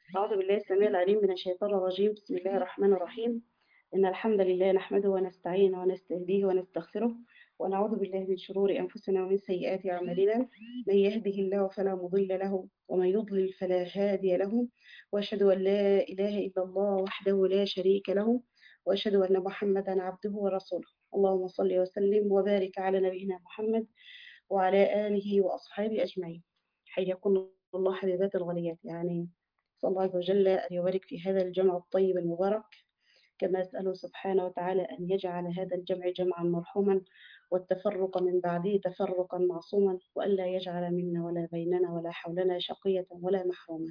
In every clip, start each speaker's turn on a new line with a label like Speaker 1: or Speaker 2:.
Speaker 1: أعوذ بالله السميع العليم من الشيطان الرجيم بسم الله الرحمن الرحيم إن الحمد لله نحمده ونستعينه ونستهديه ونستغفره ونعوذ بالله من شرور أنفسنا ومن سيئات أعمالنا من يهده الله فلا مضل له ومن يضلل فلا هادي له وأشهد أن لا إله إلا الله وحده لا شريك له وأشهد أن محمدا عبده ورسوله اللهم صل وسلم وبارك على نبينا محمد وعلى آله وأصحابه أجمعين حياكم الله حبيبات الغاليات يعني أسأل الله عز وجل أن يبارك في هذا الجمع الطيب المبارك كما أسأله سبحانه وتعالى أن يجعل هذا الجمع جمعا مرحوما والتفرق من بعده تفرقا معصوما وألا يجعل منا ولا بيننا ولا حولنا شقية ولا محروما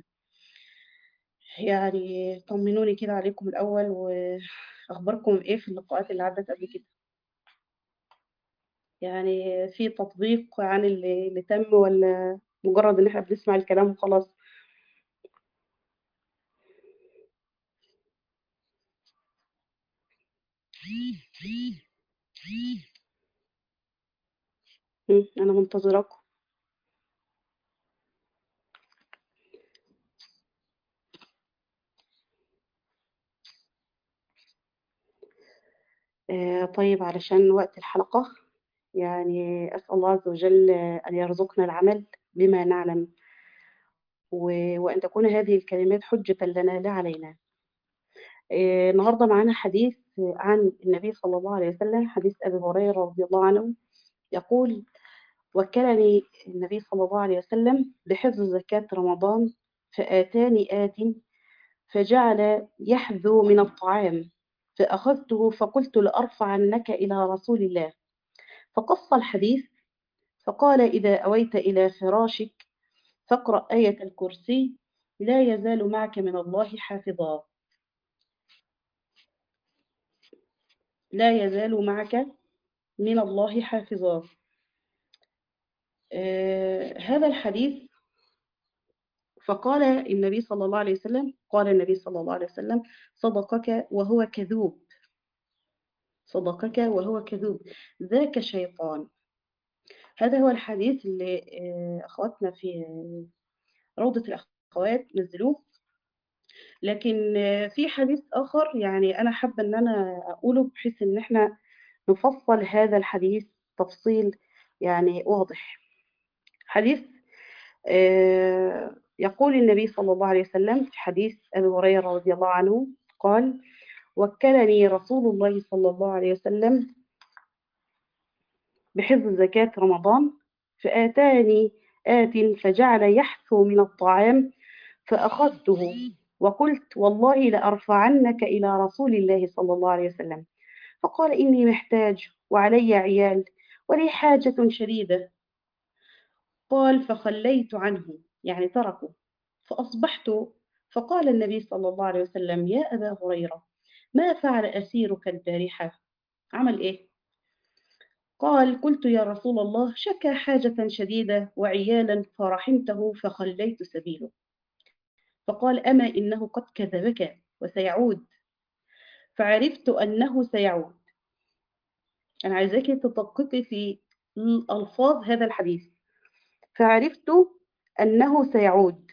Speaker 1: يعني طمنوني كده عليكم الأول وأخباركم إيه في اللقاءات اللي عدت قبل كده يعني في تطبيق عن اللي, اللي تم ولا مجرد إن إحنا بنسمع الكلام وخلاص مم، أنا منتظراكم آه، طيب علشان وقت الحلقة يعني أسأل الله عز وجل أن يرزقنا العمل بما نعلم و- وأن تكون هذه الكلمات حجة لنا لا علينا آه، النهاردة معانا حديث عن النبي صلى الله عليه وسلم حديث أبي هريرة رضي الله عنه يقول وكلني النبي صلى الله عليه وسلم بحفظ زكاة رمضان فآتاني آت فجعل يحذو من الطعام فأخذته فقلت لأرفعنك إلى رسول الله فقص الحديث فقال إذا أويت إلى فراشك فاقرأ آية الكرسي لا يزال معك من الله حافظا لا يزال معك من الله حافظا آه هذا الحديث فقال النبي صلى الله عليه وسلم قال النبي صلى الله عليه وسلم صدقك وهو كذوب صدقك وهو كذوب ذاك شيطان هذا هو الحديث اللي آه، أخواتنا في روضة الأخوات نزلوه لكن آه، في حديث آخر يعني أنا حابة إن أنا أقوله بحيث إن إحنا نفصل هذا الحديث تفصيل يعني واضح حديث آه، يقول النبي صلى الله عليه وسلم في حديث أبي هريرة رضي الله عنه قال وكلني رسول الله صلى الله عليه وسلم بحفظ زكاة رمضان فآتاني آت فجعل يحثو من الطعام فأخذته وقلت والله لأرفعنك إلى رسول الله صلى الله عليه وسلم فقال إني محتاج وعلي عيال ولي حاجة شديدة قال فخليت عنه يعني تركه فأصبحت فقال النبي صلى الله عليه وسلم يا أبا هريرة ما فعل أسيرك البارحة عمل إيه قال قلت يا رسول الله شكى حاجة شديدة وعيالا فرحمته فخليت سبيله فقال أما إنه قد كذبك وسيعود فعرفت أنه سيعود أنا عايزاك تدققي في ألفاظ هذا الحديث فعرفت أنه سيعود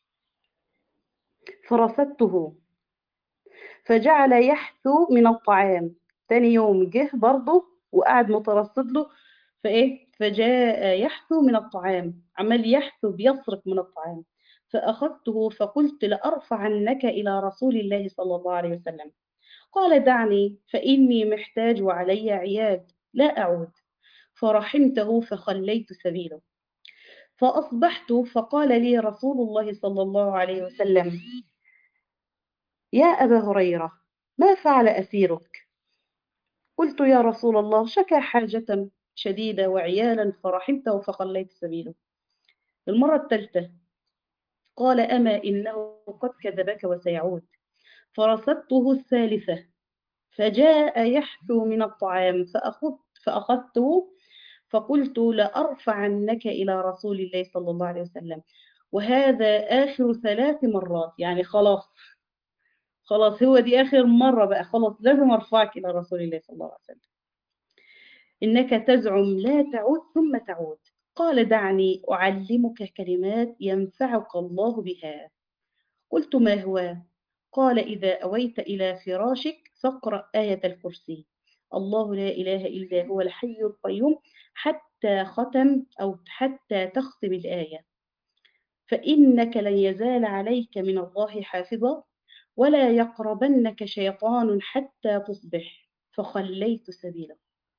Speaker 1: فرصدته فجعل يحثو من الطعام تاني يوم جه برضه وقعد مترصد له فايه فجاء يحثو من الطعام عمال يحثو بيصرف من الطعام فأخذته فقلت لأرفعنك إلى رسول الله صلى الله عليه وسلم قال دعني فإني محتاج وعلي عيال لا أعود فرحمته فخليت سبيله فأصبحت فقال لي رسول الله صلى الله عليه وسلم يا أبا هريرة ما فعل أسيرك قلت يا رسول الله شكى حاجة شديدة وعيالا فرحمته فخليت سبيله المرة الثالثة قال أما إنه قد كذبك وسيعود فرصدته الثالثة فجاء يحثو من الطعام فأخذت فأخذته فقلت لأرفعنك إلى رسول الله صلى الله عليه وسلم وهذا آخر ثلاث مرات يعني خلاص خلاص هو دي آخر مرة بقى خلاص لازم أرفعك إلى رسول الله صلى الله عليه وسلم إنك تزعم لا تعود ثم تعود قال دعني أعلمك كلمات ينفعك الله بها قلت ما هو قال إذا أويت إلى فراشك فاقرأ آية الكرسي الله لا إله إلا هو الحي القيوم حتى ختم أو حتى تختم الآية فإنك لن يزال عليك من الله حافظا ولا يقربنك شيطان حتى تصبح فخليت سبيله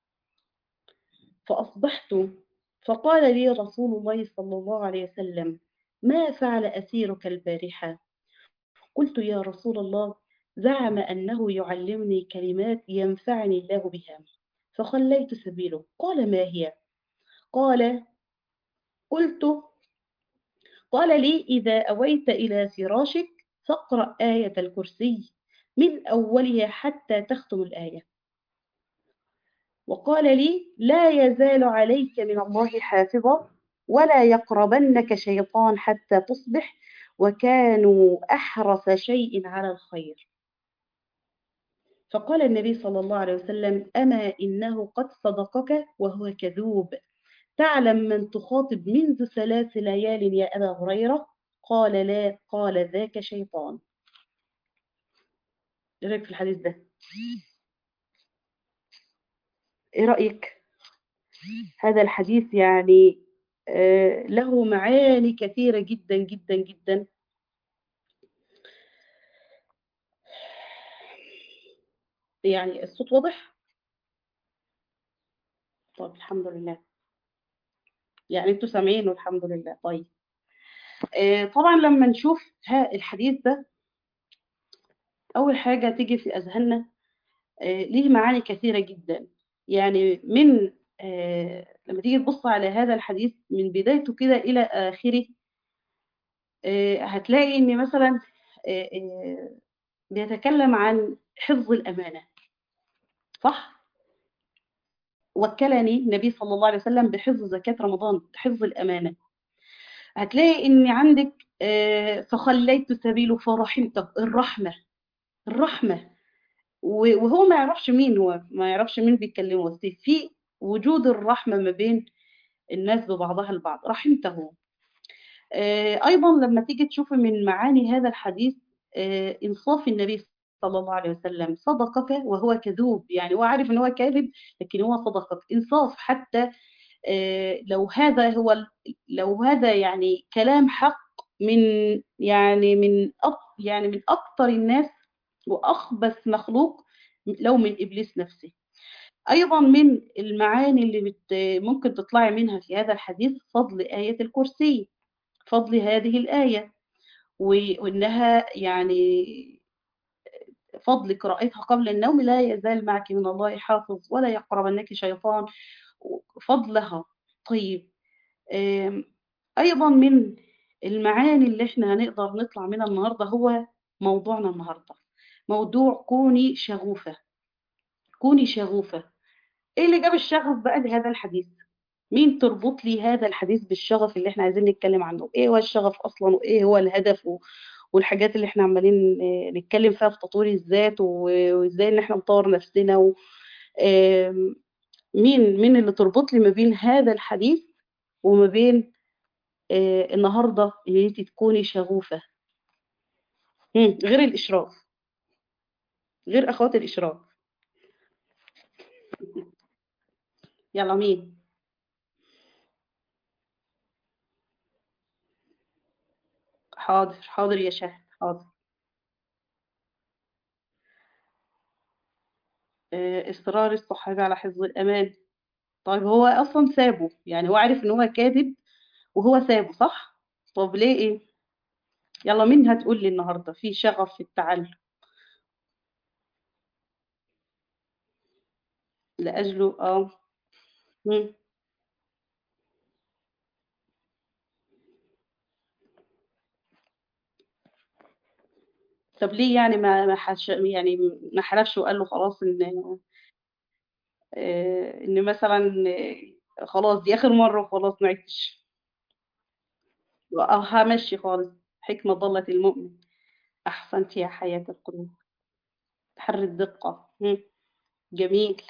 Speaker 1: فأصبحت فقال لي رسول الله صلى الله عليه وسلم ما فعل أسيرك البارحة قلت يا رسول الله زعم أنه يعلمني كلمات ينفعني الله بها فخليت سبيله قال ما هي قال قلت قال لي إذا أويت إلى فراشك فاقرأ آية الكرسي من أولها حتى تختم الآية وقال لي لا يزال عليك من الله حافظا ولا يقربنك شيطان حتى تصبح وكانوا أحرص شيء على الخير فقال النبي صلى الله عليه وسلم أما إنه قد صدقك وهو كذوب تعلم من تخاطب منذ ثلاث ليال يا أبا هريرة قال لا قال ذاك شيطان ايه رأيك في الحديث ده ايه رأيك هذا الحديث يعني آه له معاني كثيرة جدا جدا جدا يعني الصوت واضح طيب الحمد لله يعني انتوا سامعين والحمد لله طيب آه طبعا لما نشوف ها الحديث ده اول حاجة تيجي في اذهاننا آه ليه معاني كثيرة جدا يعني من آه لما تيجي تبص على هذا الحديث من بدايته كده إلى آخره آه هتلاقي إن مثلا آه بيتكلم عن حفظ الأمانة صح؟ وكلني النبي صلى الله عليه وسلم بحفظ زكاة رمضان حفظ الأمانة هتلاقي إن عندك فخليت سبيله فرحمته الرحمة الرحمة وهو ما يعرفش مين هو ما يعرفش مين بيتكلمه بس في وجود الرحمة ما بين الناس ببعضها البعض رحمته أيضا لما تيجي تشوف من معاني هذا الحديث إنصاف النبي صلى الله عليه وسلم صدقك وهو كذوب يعني هو عارف ان هو كاذب لكن هو صدقك انصاف حتى لو هذا هو لو هذا يعني كلام حق من يعني من يعني من اكثر الناس واخبث مخلوق لو من ابليس نفسه ايضا من المعاني اللي بت ممكن تطلعي منها في هذا الحديث فضل ايه الكرسي فضل هذه الايه وانها يعني فضل قراءتها قبل النوم لا يزال معك من الله حافظ ولا يقربنك شيطان فضلها طيب أيضا من المعاني اللي احنا هنقدر نطلع منها النهاردة هو موضوعنا النهاردة موضوع كوني شغوفة كوني شغوفة ايه اللي جاب الشغف بقى لهذا الحديث مين تربط لي هذا الحديث بالشغف اللي احنا عايزين نتكلم عنه ايه هو الشغف اصلا وايه هو الهدف و... والحاجات اللي احنا عمالين نتكلم فيها في تطوير الذات وازاي ان احنا نطور نفسنا و... مين مين اللي تربط لي ما بين هذا الحديث وما بين النهارده ان انت تكوني شغوفه غير الاشراف غير اخوات الاشراف يلا مين حاضر حاضر يا شهد حاضر اصرار الصحابي على حفظ الامان طيب هو اصلا سابه يعني هو عارف ان هو كاذب وهو سابه صح طب ليه ايه يلا مين هتقول لي النهارده في شغف في التعلم لاجله اه مم. طب ليه يعني ما ما حش يعني ما حلفش وقال له خلاص ان آه، ان مثلا آه، خلاص دي اخر مره وخلاص ما عدتش اه همشي خالص حكمه ضلت المؤمن احسنت يا حياه القلوب حر الدقه مم. جميل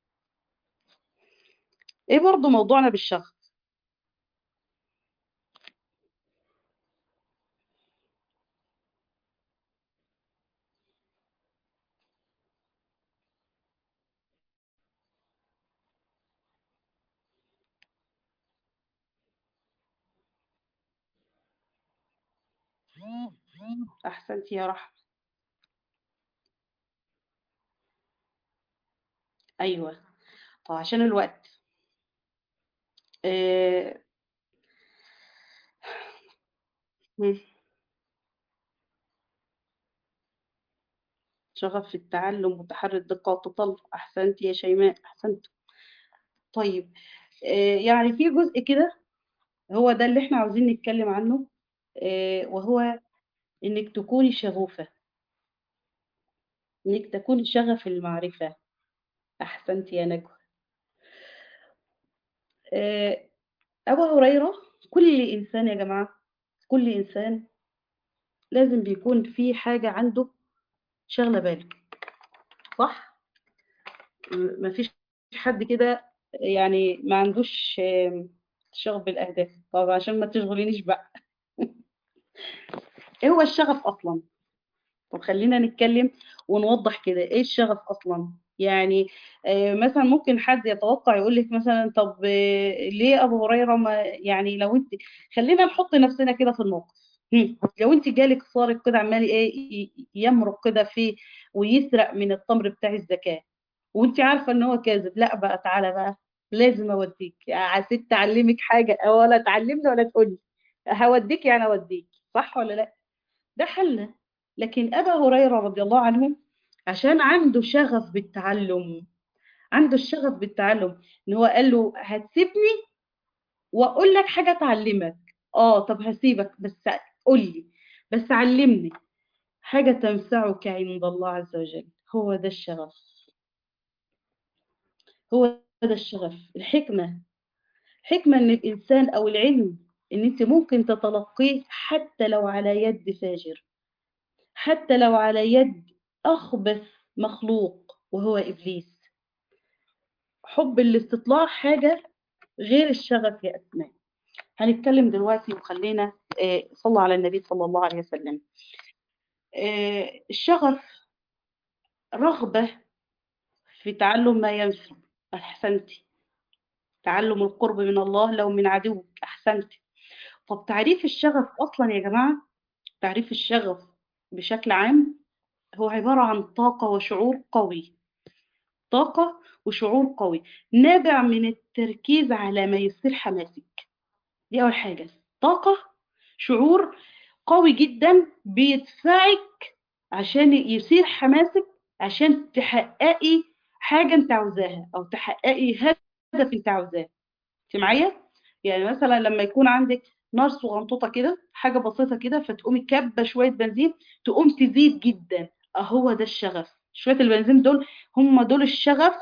Speaker 1: ايه برضو موضوعنا بالشغف أحسنتي يا رحمة أيوة طب عشان الوقت آه، مم. شغف في التعلم وتحري الدقة والتطلع أحسنتي يا شيماء أحسنت طيب آه، يعني في جزء كده هو ده اللي احنا عاوزين نتكلم عنه آه، وهو إنك تكوني شغوفة إنك تكوني شغف المعرفة أحسنتي يا نجوى آه، أبو هريرة كل إنسان يا جماعة كل إنسان لازم بيكون في حاجة عنده شاغلة باله صح؟ م- مفيش حد كده يعني ما عندوش آم، شغف بالأهداف طب عشان ما تشغلينيش بقى إيه هو الشغف أصلا؟ طب خلينا نتكلم ونوضح كده ايه الشغف اصلا يعني آه، مثلا ممكن حد يتوقع يقول لك مثلا طب آه، ليه ابو هريره ما يعني لو انت خلينا نحط نفسنا كده في الموقف هم، لو انت جالك سارق كده عمال ايه ي- يمرق كده فيه ويسرق من التمر بتاع الزكاه وانت عارفه ان هو كاذب لا بقى تعالى بقى لازم اوديك يا ست اعلمك حاجه ولا تعلمني ولا تقولي هوديك يعني اوديك صح ولا لا ده حل لكن أبا هريرة رضي الله عنه عشان عنده شغف بالتعلم عنده الشغف بالتعلم ان هو قال له هتسيبني واقول لك حاجة تعلمك اه طب هسيبك بس قول لي بس علمني حاجة تنفعك عند الله عز وجل هو ده الشغف هو ده الشغف الحكمة حكمة ان الانسان او العلم ان انت ممكن تتلقيه حتى لو على يد فاجر حتى لو على يد أخبث مخلوق وهو إبليس حب الاستطلاع حاجة غير الشغف يا أسماء هنتكلم دلوقتي وخلينا آه، صلى على النبي صلى الله عليه وسلم آه، الشغف رغبة في تعلم ما ينفع أحسنتي تعلم القرب من الله لو من عدوك أحسنتي طب تعريف الشغف أصلا يا جماعة تعريف الشغف بشكل عام هو عبارة عن طاقة وشعور قوي طاقة وشعور قوي نابع من التركيز على ما يثير حماسك دي أول حاجة طاقة شعور قوي جدا بيدفعك عشان يثير حماسك عشان تحققي حاجة انت عاوزاها أو تحققي هدف انت عاوزاه انت معايا؟ يعني مثلا لما يكون عندك نار صغنطوطة كده حاجة بسيطة كده فتقومي كبة شوية بنزين تقوم تزيد جدا أهو ده الشغف شوية البنزين دول هم دول الشغف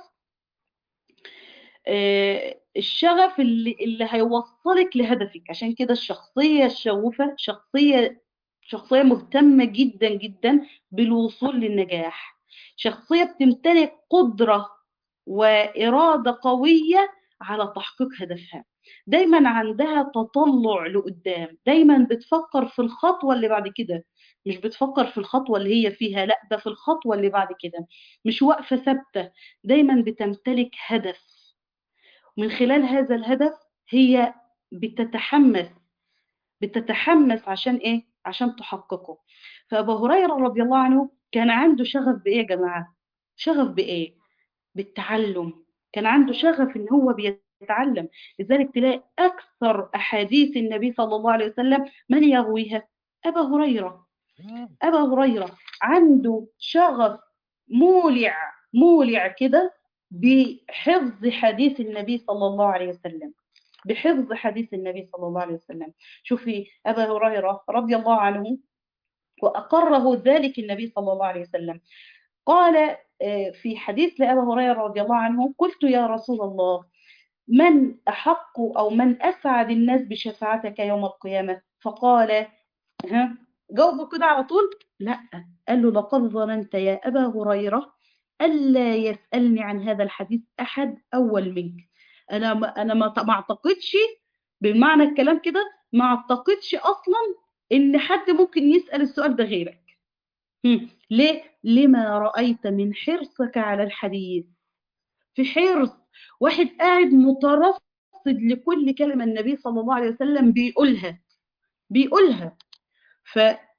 Speaker 1: آه، الشغف اللي, اللي هيوصلك لهدفك عشان كده الشخصية الشغوفة شخصية شخصية مهتمة جدا جدا بالوصول للنجاح شخصية بتمتلك قدرة وإرادة قوية على تحقيق هدفها دايما عندها تطلع لقدام دايما بتفكر في الخطوة اللي بعد كده مش بتفكر في الخطوة اللي هي فيها لا ده في الخطوة اللي بعد كده مش واقفة ثابتة دايما بتمتلك هدف من خلال هذا الهدف هي بتتحمس بتتحمس عشان ايه عشان تحققه فابو هريره رضي الله عنه كان عنده شغف بايه يا جماعه شغف بايه بالتعلم كان عنده شغف ان هو بيتعلم لذلك تلاقي اكثر احاديث النبي صلى الله عليه وسلم من يرويها ابا هريره ابا هريره عنده شغف مولع مولع كده بحفظ حديث النبي صلى الله عليه وسلم بحفظ حديث النبي صلى الله عليه وسلم شوفي أبا هريرة رضي الله عنه وأقره ذلك النبي صلى الله عليه وسلم قال آه، في حديث لأبا هريرة رضي الله عنه قلت يا رسول الله من أحق أو من أسعد الناس بشفاعتك يوم القيامة فقال ها جاوبه كده على طول لا قال له لقد ظننت يا أبا هريرة ألا يسألني عن هذا الحديث أحد أول منك أنا ما أنا ما ما أعتقدش بمعنى الكلام كده ما أعتقدش أصلا إن حد ممكن يسأل السؤال ده غيرك هم، ليه؟ لما رأيت من حرصك على الحديث في حرص واحد قاعد مترصد لكل كلمة النبي صلى الله عليه وسلم بيقولها بيقولها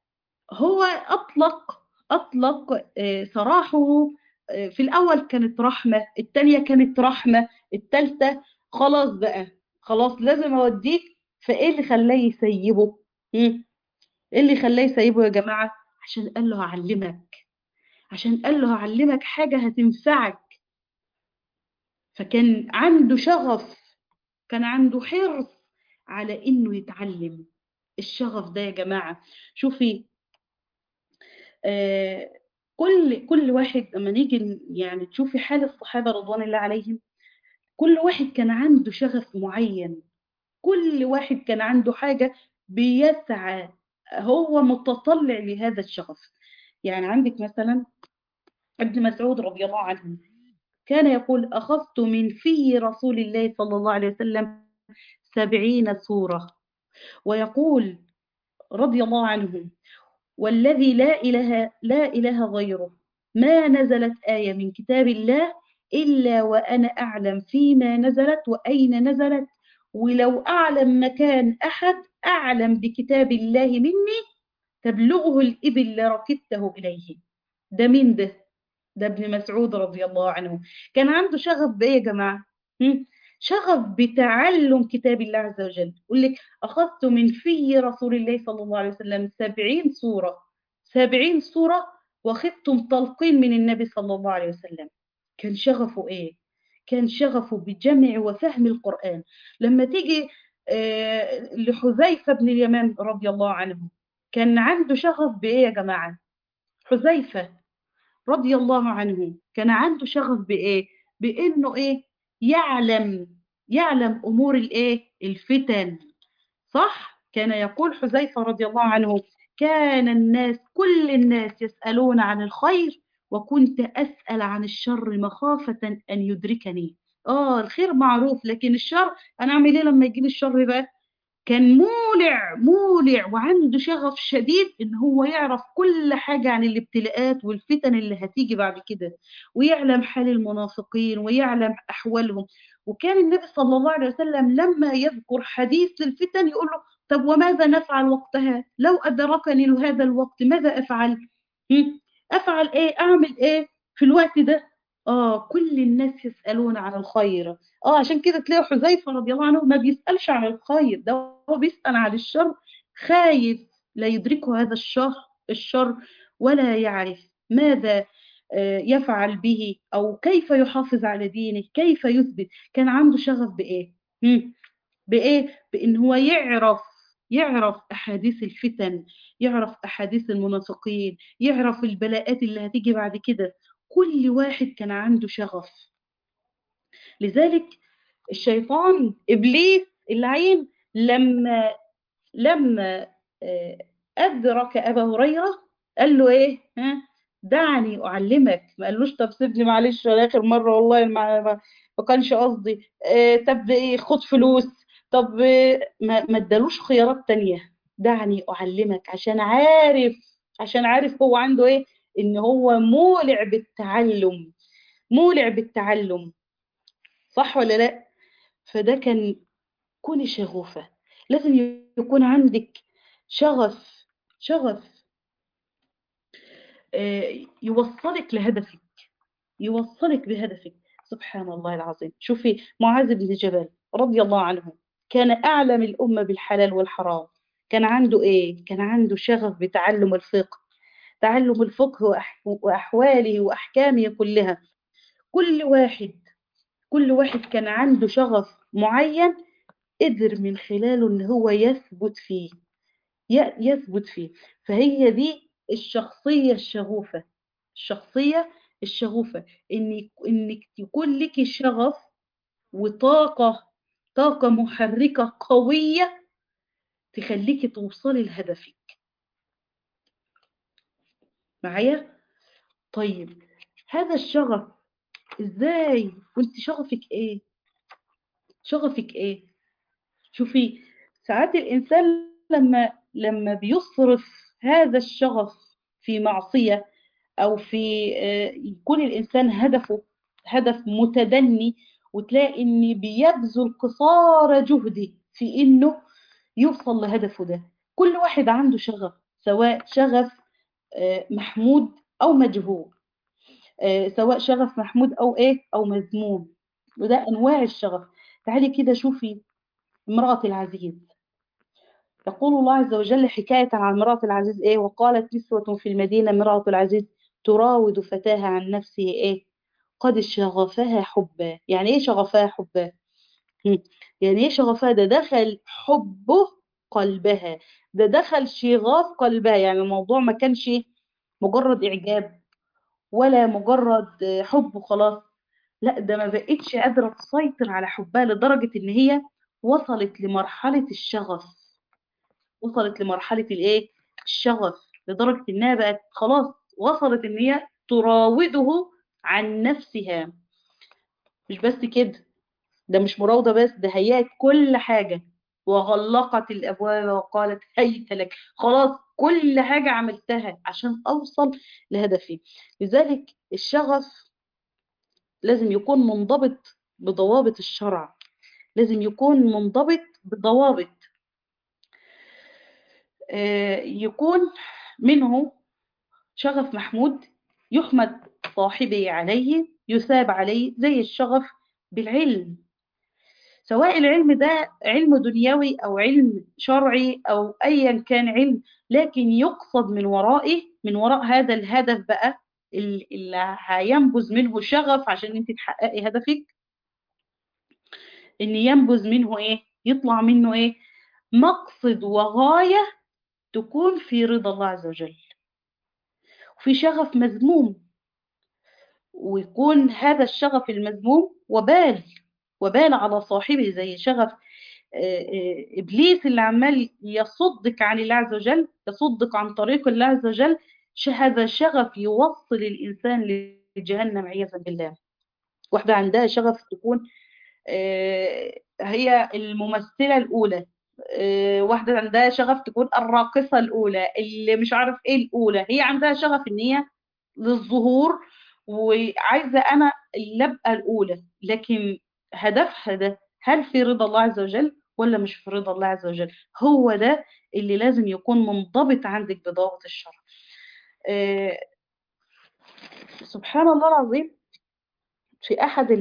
Speaker 1: هو أطلق أطلق آه، سراحه آه، في الأول كانت رحمة التانية كانت رحمة التالتة خلاص بقى خلاص لازم أوديك فإيه اللي خلاه يسيبه؟ مم. إيه اللي خلاه يسيبه يا جماعة؟ عشان قال له هعلمك عشان قال له هعلمك حاجة هتنفعك فكان عنده شغف كان عنده حرص على إنه يتعلم الشغف ده يا جماعة شوفي آه كل كل واحد لما نيجي ن- يعني تشوفي حال الصحابة رضوان الله عليهم كل واحد كان عنده شغف معين كل واحد كان عنده حاجة بيسعى هو متطلع لهذا الشغف يعني عندك مثلا ابن مسعود رضي الله عنه كان يقول أخذت من في رسول الله صلى الله عليه وسلم سبعين سورة ويقول رضي الله عنه والذي لا إله لا إله غيره ما نزلت آية من كتاب الله إلا وأنا أعلم فيما نزلت وأين نزلت ولو أعلم مكان أحد أعلم بكتاب الله مني تبلغه الإبل لركبته إليه ده مين ده؟ ده ابن مسعود رضي الله عنه كان عنده شغف بإيه يا جماعة؟ هم؟ شغف بتعلم كتاب الله عز وجل يقول لك أخذت من في رسول الله صلى الله عليه وسلم سبعين سورة سبعين سورة وخذتم تلقين من النبي صلى الله عليه وسلم كان شغفه إيه؟ كان شغفه بجمع وفهم القرآن لما تيجي آه، لحذيفة بن اليمان رضي الله عنه كان عنده شغف بإيه يا جماعة؟ حذيفة رضي الله عنه كان عنده شغف بإيه؟ بإنه إيه؟ يعلم يعلم أمور الإيه؟ الفتن صح؟ كان يقول حذيفة رضي الله عنه كان الناس كل الناس يسألون عن الخير وكنت أسأل عن الشر مخافة أن يدركني آه الخير معروف لكن الشر أنا أعمل إيه لما يجيني الشر بقى؟ كان مولع مولع وعنده شغف شديد ان هو يعرف كل حاجة عن الابتلاءات والفتن اللي هتيجي بعد كده ويعلم حال المنافقين ويعلم احوالهم وكان النبي صلى الله عليه وسلم لما يذكر حديث للفتن يقول له طب وماذا نفعل وقتها لو ادركني هذا الوقت ماذا افعل هم؟ افعل ايه اعمل ايه في الوقت ده اه كل الناس يسألون عن الخير اه عشان كده تلاقي حذيفة رضي الله عنه ما بيسألش عن الخير ده هو بيسأل عن الشر خايف لا يدركه هذا الشر الشر ولا يعرف ماذا آه، يفعل به أو كيف يحافظ على دينه كيف يثبت كان عنده شغف بإيه مم. بإيه بإن هو يعرف يعرف أحاديث الفتن يعرف أحاديث المنافقين يعرف البلاءات اللي هتيجي بعد كده كل واحد كان عنده شغف لذلك الشيطان إبليس اللعين لما لما آه، أدرك أبا هريرة قال له إيه ها دعني أعلمك ما قالوش طب سيبني معلش ولا آخر مرة والله ما, ما, ما كانش قصدي آه، طب إيه خد فلوس طب آه، ما ما ادالوش خيارات تانية دعني أعلمك عشان عارف عشان عارف هو عنده إيه إن هو مولع بالتعلم مولع بالتعلم صح ولا لا فده كان كوني شغوفة لازم يكون عندك شغف شغف آه، يوصلك لهدفك يوصلك بهدفك سبحان الله العظيم شوفي معاذ بن جبل رضي الله عنه كان أعلم الأمة بالحلال والحرام كان عنده إيه؟ كان عنده شغف بتعلم الفقه تعلم الفقه وأح- وأحواله وأحكامه كلها كل واحد كل واحد كان عنده شغف معين قدر من خلاله ان هو يثبت فيه ي- يثبت فيه فهي دي الشخصية الشغوفة الشخصية الشغوفة إن إنك يكون لك شغف وطاقة طاقة محركة قوية تخليكي توصلي لهدفك معايا طيب هذا الشغف ازاي وانت شغفك ايه شغفك ايه شوفي ساعات الإنسان لما لما بيصرف هذا الشغف في معصية أو في آه، يكون الإنسان هدفه هدف متدني وتلاقي إن بيبذل قصارى جهده في إنه يوصل لهدفه ده كل واحد عنده شغف سواء شغف آه، محمود أو مجهول آه، سواء شغف محمود أو إيه أو مذموم وده أنواع الشغف تعالي كده شوفي امرأة العزيز يقول الله عز وجل حكاية عن امرأة العزيز إيه وقالت نسوة في المدينة امرأة العزيز تراود فتاها عن نفسه إيه قد شغفها حبا يعني إيه شغفها حبا هم. يعني إيه شغفها ده دخل حبه قلبها ده دخل شغاف قلبها يعني الموضوع ما كانش مجرد إعجاب ولا مجرد حب وخلاص لا ده ما بقتش قادرة تسيطر على حبها لدرجة إن هي وصلت لمرحلة الشغف وصلت لمرحلة الإيه؟ الشغف لدرجة إنها بقت خلاص وصلت إن هي تراوده عن نفسها مش بس كده ده مش مراودة بس ده هيأت كل حاجة وغلقت الأبواب وقالت هيت لك خلاص كل حاجة عملتها عشان أوصل لهدفي لذلك الشغف لازم يكون منضبط بضوابط الشرع لازم يكون منضبط بضوابط آه، يكون منه شغف محمود يحمد صاحبه عليه يثاب عليه زي الشغف بالعلم سواء العلم ده علم دنيوي أو علم شرعي أو أيا كان علم لكن يقصد من ورائه من وراء هذا الهدف بقى اللي هينبذ منه شغف عشان انت تحققي هدفك ان ينبذ منه ايه يطلع منه ايه مقصد وغاية تكون في رضا الله عز وجل وفي شغف مذموم ويكون هذا الشغف المذموم وبال وبال على صاحبه زي شغف إبليس اللي عمال يصدك عن الله عز وجل يصدك عن طريق الله عز وجل هذا شغف يوصل الإنسان لجهنم عياذا بالله واحدة عندها شغف تكون هي الممثلة الأولى واحدة عندها شغف تكون الراقصة الأولى اللي مش عارف إيه الأولى هي عندها شغف إن هي للظهور وعايزة أنا اللي أبقى الأولى لكن هدفها ده هل في رضا الله عز وجل ولا مش في رضا الله عز وجل هو ده اللي لازم يكون منضبط عندك بضابط الشرع أه سبحان الله العظيم في أحد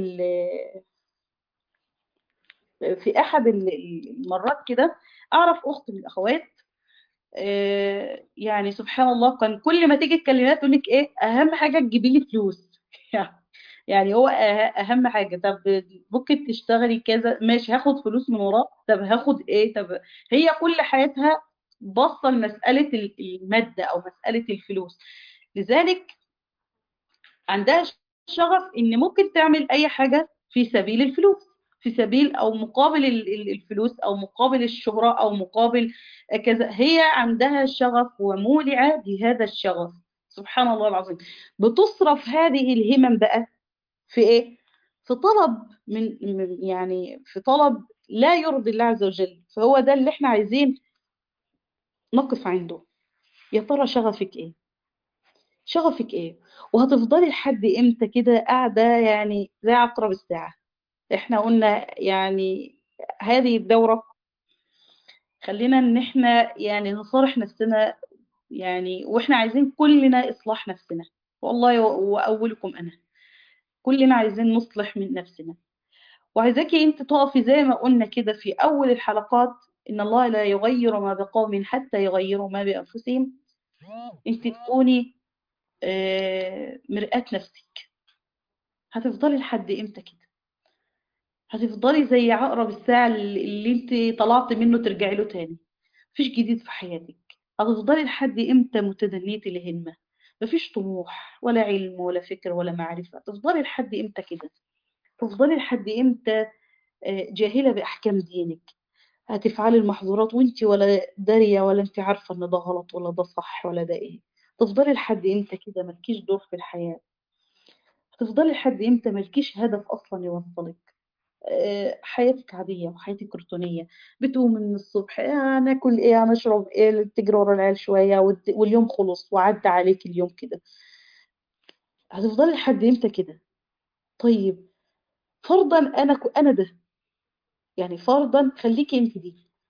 Speaker 1: في أحد المرات كده أعرف أخت من الأخوات أه يعني سبحان الله كان كل ما تيجي الكلمات تقول لك إيه أهم حاجة تجيبي لي فلوس يعني هو اهم حاجه طب ممكن تشتغلي كذا ماشي هاخد فلوس من وراه طب هاخد ايه طب هي كل حياتها باصه لمساله الماده او مساله الفلوس لذلك عندها شغف ان ممكن تعمل اي حاجه في سبيل الفلوس في سبيل او مقابل الفلوس او مقابل الشهره او مقابل كذا هي عندها شغف ومولعه بهذا الشغف سبحان الله العظيم بتصرف هذه الهمم بقى في ايه في طلب من يعني في طلب لا يرضي الله عز وجل فهو ده اللي احنا عايزين نقف عنده يا ترى شغفك ايه شغفك ايه وهتفضلي لحد امتى كده قاعده يعني زي عقرب الساعه احنا قلنا يعني هذه الدوره خلينا ان احنا يعني نصارح نفسنا يعني واحنا عايزين كلنا اصلاح نفسنا والله واولكم انا كلنا عايزين نصلح من نفسنا وعايزاكي انت تقفي زي ما قلنا كده في اول الحلقات ان الله لا يغير ما بقوم حتى يغيروا ما بانفسهم انت تكوني مرآة نفسك هتفضلي لحد امتى كده هتفضلي زي عقرب الساعة اللي انت طلعت منه ترجعي له تاني مفيش جديد في حياتك هتفضلي لحد امتى متدنية الهمة مفيش طموح ولا علم ولا فكر ولا معرفة تفضلي لحد امتى كده تفضلي لحد امتى جاهلة بأحكام دينك هتفعلي المحظورات وانت ولا دارية ولا انت عارفة ان ده غلط ولا ده صح ولا ده ايه تفضلي لحد امتى كده مالكيش دور في الحياة هتفضلي لحد امتى مالكيش هدف اصلا يوصلك حياتك عادية وحياتك روتينية بتقوم من الصبح هناكل ايه هنشرب ايه تجري ورا العيال شوية واليوم خلص وعدى عليك اليوم كده هتفضلي لحد امتى كده طيب فرضا انا انا ده يعني فرضا خليكي انت دي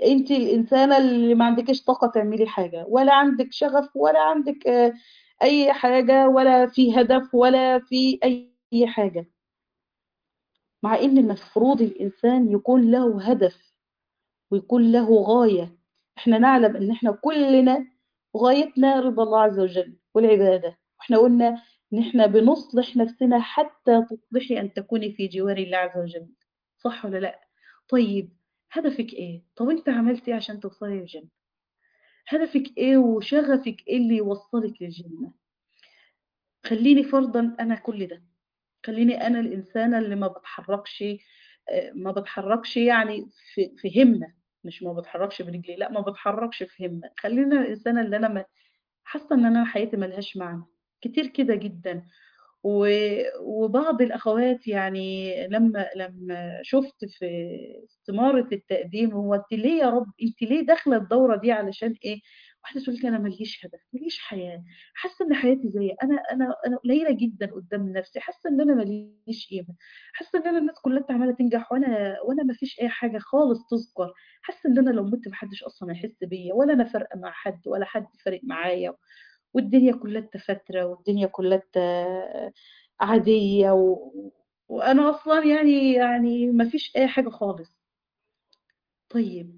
Speaker 1: انت الانسانه اللي ما عندكش طاقه تعملي حاجه ولا عندك شغف ولا عندك آه، اي حاجه ولا في هدف ولا في اي حاجه مع ان المفروض الانسان يكون له هدف ويكون له غايه احنا نعلم ان احنا كلنا غايتنا رضا الله عز وجل والعباده واحنا قلنا ان احنا بنصلح نفسنا حتى تصلحي ان تكوني في جوار الله عز وجل صح ولا لا طيب هدفك ايه طب انت عملتي ايه عشان توصلي للجنه هدفك ايه وشغفك ايه اللي يوصلك للجنه خليني فرضا انا كل ده خليني انا الانسانه اللي ما بتحركش آه، ما بتحركش يعني في في همه مش ما بتحركش برجلي لا ما بتحركش في همه خلينا الانسانه اللي انا ما- حاسه ان انا حياتي ملهاش معنى كتير كده جدا و- وبعض الأخوات يعني لما لما شفت في استمارة التقديم هو أنت ليه يا رب أنت ليه داخلة الدورة دي علشان إيه؟ واحدة تقول لي أنا ماليش هدف ماليش حياة حاسة إن حياتي زي أنا أنا أنا قليلة جدا قدام نفسي حاسة إن أنا ماليش قيمة حاسة إن أنا الناس كلها عمالة تنجح وأنا وأنا ما فيش أي حاجة خالص تذكر حاسة إن أنا لو مت محدش أصلا هيحس بيا ولا أنا فارقة مع حد ولا حد فارق معايا والدنيا كلها تفترة والدنيا كلها ت- عادية و... وأنا أصلا يعني يعني ما فيش أي حاجة خالص طيب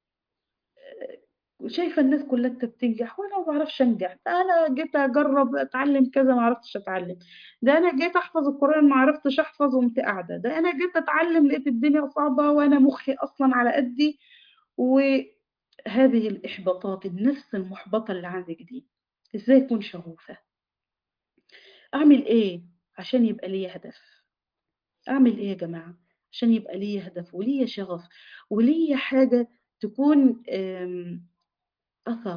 Speaker 1: شايفة الناس كلها انت بتنجح وانا ما بعرفش انجح ده انا جيت اجرب اتعلم كذا ما عرفتش اتعلم ده انا جيت احفظ القرآن ما عرفتش احفظ وقمت قاعدة ده انا جيت اتعلم لقيت الدنيا صعبة وانا مخي اصلا على قدي وهذه الاحباطات النفس المحبطة اللي عندك دي ازاي اكون شغوفة اعمل ايه عشان يبقى لي هدف اعمل ايه يا جماعة عشان يبقى لي هدف ولي شغف ولي حاجة تكون آم، اثر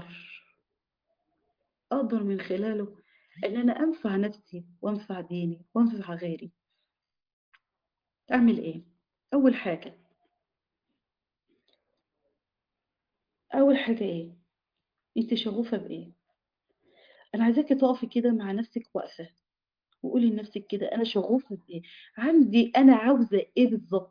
Speaker 1: اقدر من خلاله ان انا انفع نفسي وانفع ديني وانفع غيري اعمل ايه اول حاجة اول حاجة ايه انت شغوفة بايه انا عايزاكي تقفي كده مع نفسك واقفة وقولي لنفسك كده انا شغوفة بايه عندي انا عاوزة ايه بالظبط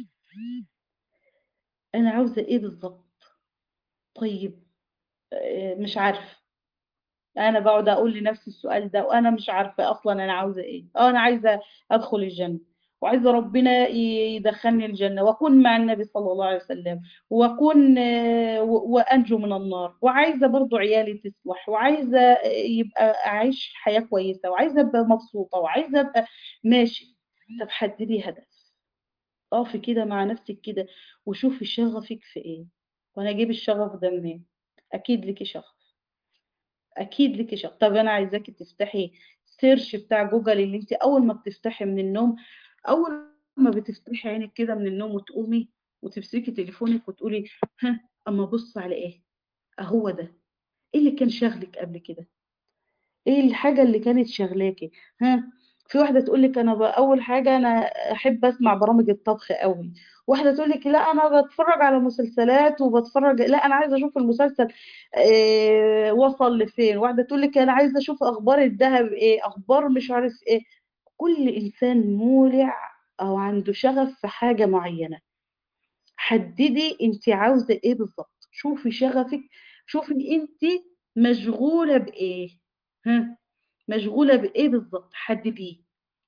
Speaker 1: انا عاوزة ايه بالظبط طيب آه، مش عارفة انا بقعد اقول لنفسي السؤال ده وانا مش عارفه اصلا انا عاوزه ايه اه انا عايزه ادخل الجنه وعايزه ربنا ي- يدخلني الجنه واكون مع النبي صلى الله عليه وسلم واكون آه، و- وانجو من النار وعايزه برضو عيالي تصلح وعايزه آه، يبقى اعيش حياه كويسه وعايزه ابقى مبسوطه وعايزه ابقى ماشي طب حددي هدف اقفي كده مع نفسك كده وشوفي شغفك في ايه وانا اجيب الشغف ده منين اكيد ليكي شغف اكيد ليكي شغف طب انا عايزاكي تفتحي سيرش بتاع جوجل اللي انت اول ما بتفتحي من النوم اول ما بتفتحي عينك كده من النوم وتقومي وتمسكي تليفونك وتقولي ها اما ابص على ايه اهو ده ايه اللي كان شاغلك قبل كده ايه الحاجة اللي كانت شغلاكي ها في واحدة تقول لك انا ب- اول حاجة انا احب اسمع برامج الطبخ قوي واحدة تقول لك لا انا بتفرج على مسلسلات وبتفرج لا انا عايزة اشوف المسلسل إيه وصل لفين واحدة تقول لك انا عايزة اشوف اخبار الذهب ايه اخبار مش عارف ايه كل انسان مولع او عنده شغف في حاجة معينة حددي انت عاوزة ايه بالظبط شوفي شغفك شوفي انت مشغولة بايه ها مشغولة بإيه بالظبط حدديه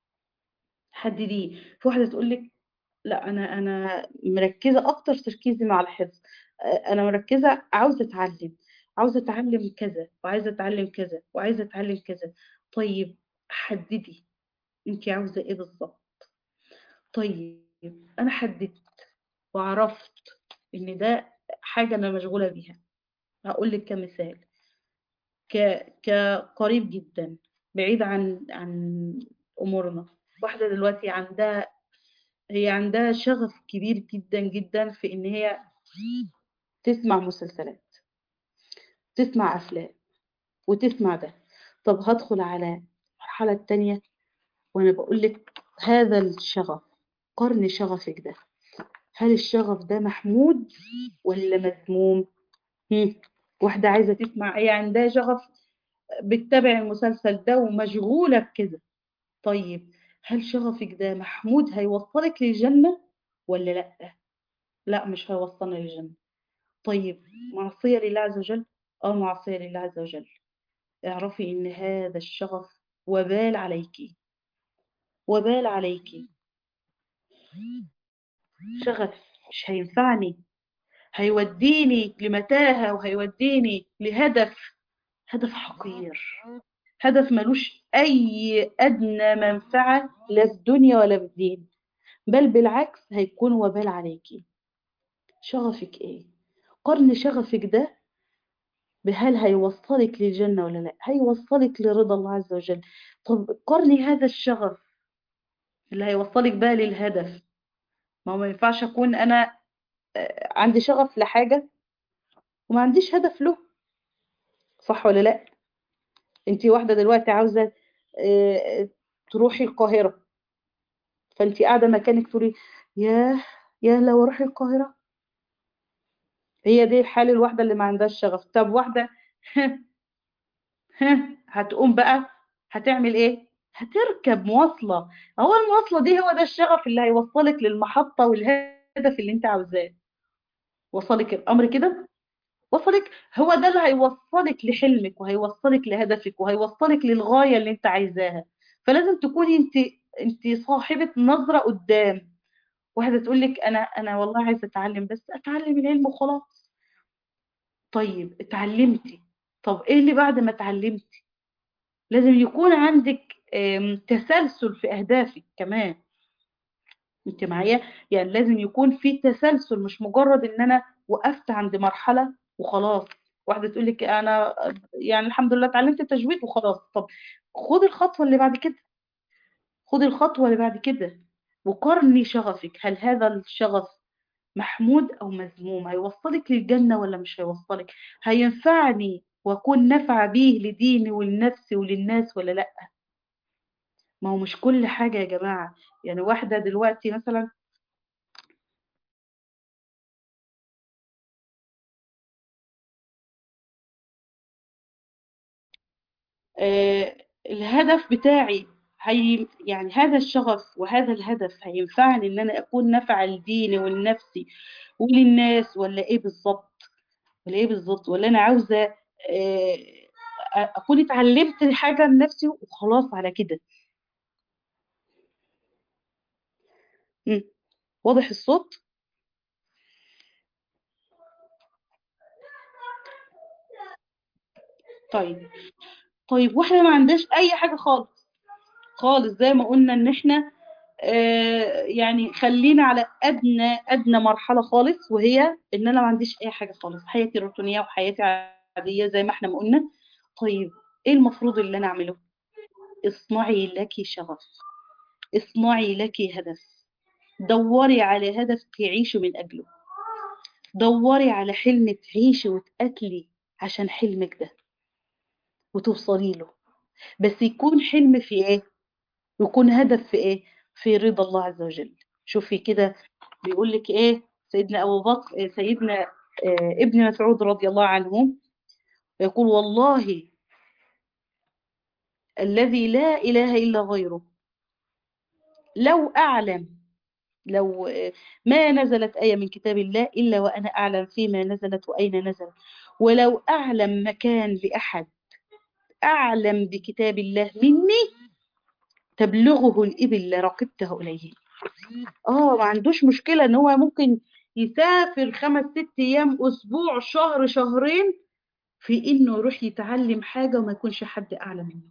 Speaker 1: حدديه في واحدة تقول لك لا أنا أنا مركزة أكتر تركيزي مع الحفظ آه، أنا مركزة عاوزة أتعلم عاوزة أتعلم كذا وعايزة أتعلم كذا وعايزة أتعلم كذا طيب حددي أنت عاوزة إيه بالظبط طيب أنا حددت وعرفت إن ده حاجة أنا مشغولة بيها هقول لك كمثال ك... كقريب جدا بعيد عن عن أمورنا واحدة دلوقتي عندها هي عندها شغف كبير جدا جدا في إن هي تسمع مسلسلات تسمع أفلام وتسمع ده طب هدخل على المرحلة التانية وأنا بقول لك هذا الشغف قرن شغفك ده هل الشغف ده محمود ولا مذموم؟ هم. واحدة عايزة تسمع هي عندها شغف بتتابع المسلسل ده ومشغولة بكده طيب هل شغفك ده محمود هيوصلك للجنة ولا لأ؟ لا مش هيوصلنا للجنة طيب معصية لله عز وجل اه معصية لله عز وجل اعرفي ان هذا الشغف وبال عليك وبال عليك شغف مش هينفعني هيوديني لمتاهة وهيوديني لهدف هدف حقير هدف ملوش أي أدنى منفعة لا في الدنيا ولا في الدين بل بالعكس هيكون وبال عليكي شغفك ايه قرن شغفك ده بهل هيوصلك للجنة ولا لا هيوصلك لرضا الله عز وجل طب قرني هذا الشغف اللي هيوصلك بقى للهدف ما هو ما ينفعش أكون أنا آه، عندي شغف لحاجة وما عنديش هدف له صح ولا لا انت واحدة دلوقتي عاوزة آه، تروحي القاهرة فانت قاعدة مكانك تقولي ياه ياه لو اروح القاهرة هي دي الحال الواحدة اللي ما عندهاش شغف طب واحدة هتقوم بقى هتعمل ايه هتركب مواصلة هو المواصلة دي هو ده الشغف اللي هيوصلك للمحطة والهدف اللي انت عاوزاه وصلك الامر كده وصلك هو ده اللي هيوصلك لحلمك وهيوصلك لهدفك وهيوصلك للغاية اللي انت عايزاها فلازم تكوني انت انت صاحبة نظرة قدام واحدة تقول لك انا انا والله عايزة اتعلم بس اتعلم العلم وخلاص طيب اتعلمتي طب ايه اللي بعد ما اتعلمتي لازم يكون عندك آم، تسلسل في اهدافك كمان انت معايا يعني لازم يكون في تسلسل مش مجرد ان انا وقفت عند مرحلة وخلاص واحدة تقول لك انا يعني الحمد لله اتعلمت التجويد وخلاص طب خد الخطوة اللي بعد كده خد الخطوة اللي بعد كده وقارني شغفك هل هذا الشغف محمود او مذموم هيوصلك للجنة ولا مش هيوصلك هينفعني واكون نافعة بيه لديني ولنفسي وللناس ولا لا ما هو مش كل حاجة يا جماعة يعني واحدة دلوقتي مثلا آه، الهدف بتاعي هي يعني هذا الشغف وهذا الهدف هينفعني ان انا اكون نافعة لديني ولنفسي وللناس ولا ايه بالظبط ولا ايه بالظبط ولا انا عاوزة آه، اكون اتعلمت حاجة لنفسي وخلاص على كده مم. واضح الصوت طيب طيب واحنا ما عندهاش اي حاجة خالص خالص زي ما قلنا ان احنا آه، يعني خلينا على ادنى ادنى مرحله خالص وهي ان انا ما عنديش اي حاجه خالص حياتي روتينيه وحياتي عاديه زي ما احنا ما قلنا طيب ايه المفروض اللي انا اعمله اصنعي لك شغف اصنعي لك هدف دوري على هدف تعيشي من اجله دوري على حلم تعيشي وتقاتلي عشان حلمك ده وتوصلي له بس يكون حلم في ايه يكون هدف في ايه في رضا الله عز وجل شوفي كده بيقول لك ايه سيدنا ابو بكر آه، سيدنا آه، ابن مسعود رضي الله عنه يقول والله الذي لا اله الا غيره لو اعلم لو آه، ما نزلت آية من كتاب الله إلا وأنا أعلم فيما نزلت وأين نزلت ولو أعلم مكان لأحد أعلم بكتاب الله مني تبلغه الإبل لركبته إليه اه ما عندوش مشكلة ان هو ممكن يسافر خمس ست ايام اسبوع شهر شهرين في انه يروح يتعلم حاجة وما يكونش حد اعلى منه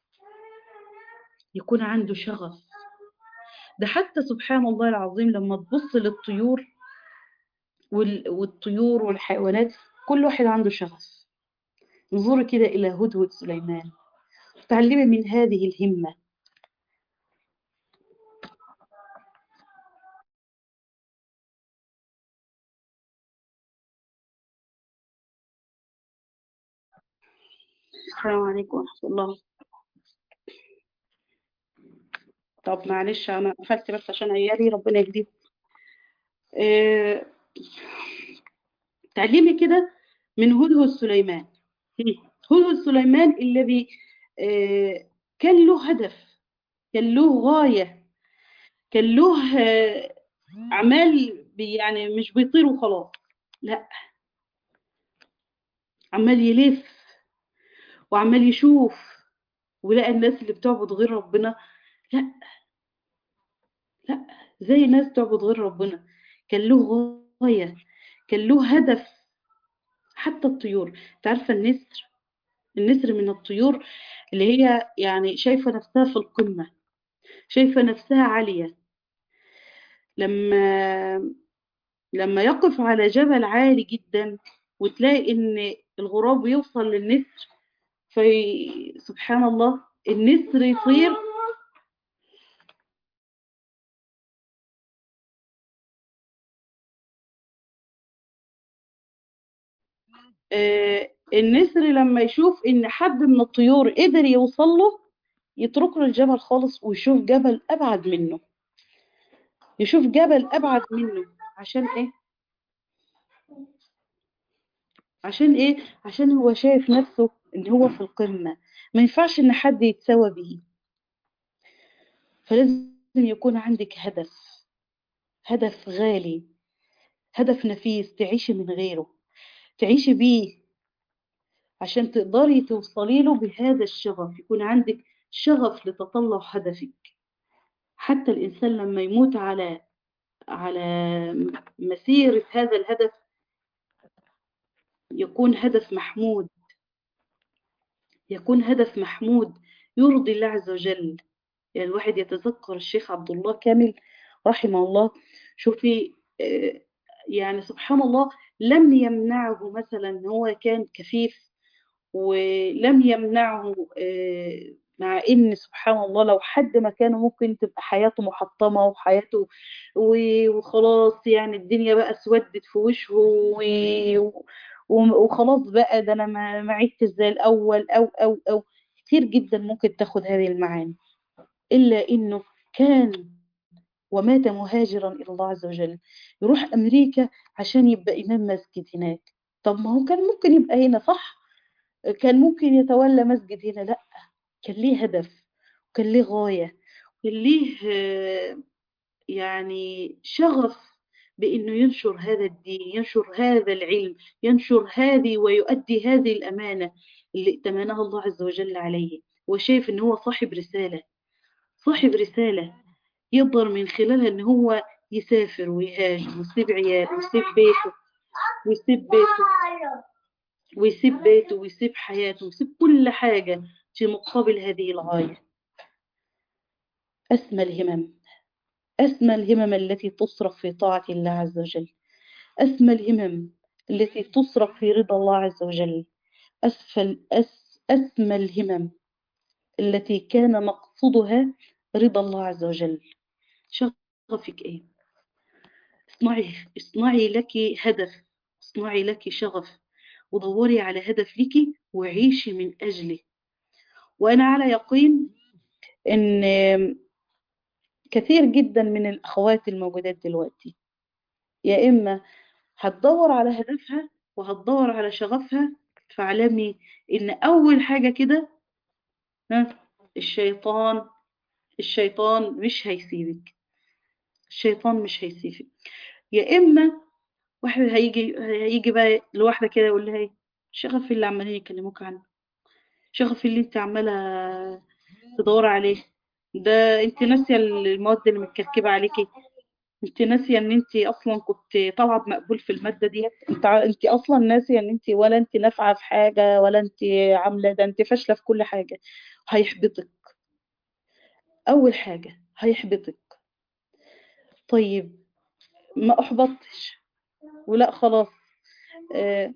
Speaker 1: يكون عنده شغف ده حتى سبحان الله العظيم لما تبص للطيور وال- والطيور والحيوانات كل واحد عنده شغف انظري كده الى هدهد سليمان تعلمي من هذه الهمة السلام عليكم ورحمة الله طب معلش انا قفلت بس عشان عيالي ربنا يهديهم آه، تعلمي كده من هدهد سليمان هدهد سليمان الذي آه، كان له هدف كان له غاية كان له آه، أعمال بي- يعني مش بيطير وخلاص لا عمال يلف وعمال يشوف ولقى الناس اللي بتعبد غير ربنا لا لا زي الناس تعبد غير ربنا كان له غاية كان له هدف حتى الطيور تعرف النسر النسر من الطيور اللي هي يعني شايفة نفسها في القمة شايفة نفسها عالية لما لما يقف على جبل عالي جدا وتلاقي ان الغراب يوصل للنسر في سبحان الله النسر يطير آه، النسر لما يشوف ان حد من الطيور قدر يوصل له يترك له الجبل خالص ويشوف جبل ابعد منه يشوف جبل ابعد منه عشان ايه عشان ايه عشان هو شايف نفسه ان هو في القمة ما ينفعش ان حد يتساوى بيه فلازم يكون عندك هدف هدف غالي هدف نفيس تعيشي من غيره تعيشي بيه عشان تقدري توصلي له بهذا الشغف يكون عندك شغف لتطلع هدفك حتى الإنسان لما يموت على على مسيرة هذا الهدف يكون هدف محمود يكون هدف محمود يرضي الله عز وجل يعني الواحد يتذكر الشيخ عبد الله كامل رحمه الله شوفي آه، يعني سبحان الله لم يمنعه مثلا إن هو كان كفيف ولم يمنعه آه، مع ان سبحان الله لو حد مكانه ممكن تبقى حياته محطمة وحياته و- وخلاص يعني الدنيا بقى اسودت في وشه و- و- وخلاص بقى ده انا ما ما عدتش زي الاول او او او كتير جدا ممكن تاخد هذه المعاني الا انه كان ومات مهاجرا الى الله عز وجل يروح امريكا عشان يبقى امام مسجد هناك طب ما هو كان ممكن يبقى هنا صح كان ممكن يتولى مسجد هنا لا كان ليه هدف وكان ليه غاية كان ليه آه، يعني شغف بأنه ينشر هذا الدين ينشر هذا العلم ينشر هذه ويؤدي هذه الأمانة اللي ائتمنها الله عز وجل عليه وشايف أنه هو صاحب رسالة صاحب رسالة يقدر من خلالها أنه هو يسافر ويهاجر ويسيب عياله ويسيب بيته ويسيب بيته ويسيب بيته ويسيب حياته ويسيب كل حاجة في مقابل هذه الغاية أسمى الهمم أسمى الهمم التي تصرف في طاعة الله عز وجل أسمى الهمم التي تصرف في رضا الله عز وجل أسفل أس أسمى الهمم التي كان مقصودها رضا الله عز وجل شغفك إيه اصنعي اصنعي لك هدف اصنعي لك شغف ودوري على هدف لك وعيشي من أجله وأنا على يقين إن كثير جدا من الأخوات الموجودات دلوقتي يا إما هتدور على هدفها وهتدور على شغفها فاعلمي إن أول حاجة كده ها، الشيطان الشيطان مش هيسيبك الشيطان مش هيسيبك يا إما واحد هيجي هيجي بقى لواحدة كده يقول لها ايه شغف اللي عمالين يكلموك عنه شغف اللي انت عمالة تدور عليه ده انت ناسية المواد اللي متكركبة عليكي انت ناسية ان انت اصلا كنت طالعة بمقبول في المادة ديت انت ع- انت اصلا ناسية ان انت ولا انت نافعة في حاجة ولا انت عاملة ده انت فاشلة في كل حاجة هيحبطك اول حاجة هيحبطك طيب ما احبطتش ولا خلاص آه،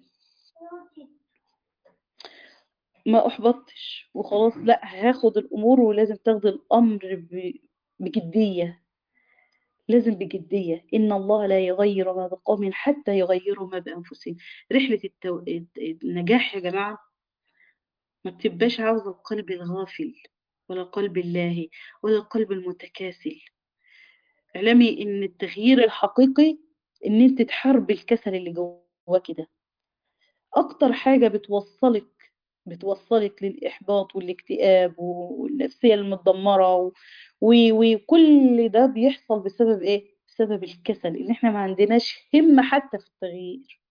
Speaker 1: ما احبطتش وخلاص لا هاخد الامور ولازم تاخد الامر ب- بجدية لازم بجدية إن الله لا يغير ما بقوم حتى يغيروا ما بأنفسهم رحلة التو... النجاح يا جماعة ما بتبقاش عاوزة القلب الغافل ولا القلب اللاهي ولا القلب المتكاسل اعلمي إن التغيير الحقيقي إن أنت تحاربي الكسل اللي جواكي ده أكتر حاجة بتوصلك بتوصلك للإحباط والاكتئاب والنفسية المتدمرة و... و... وكل ده بيحصل بسبب إيه؟ بسبب الكسل إن إحنا ما عندناش همة حتى في التغيير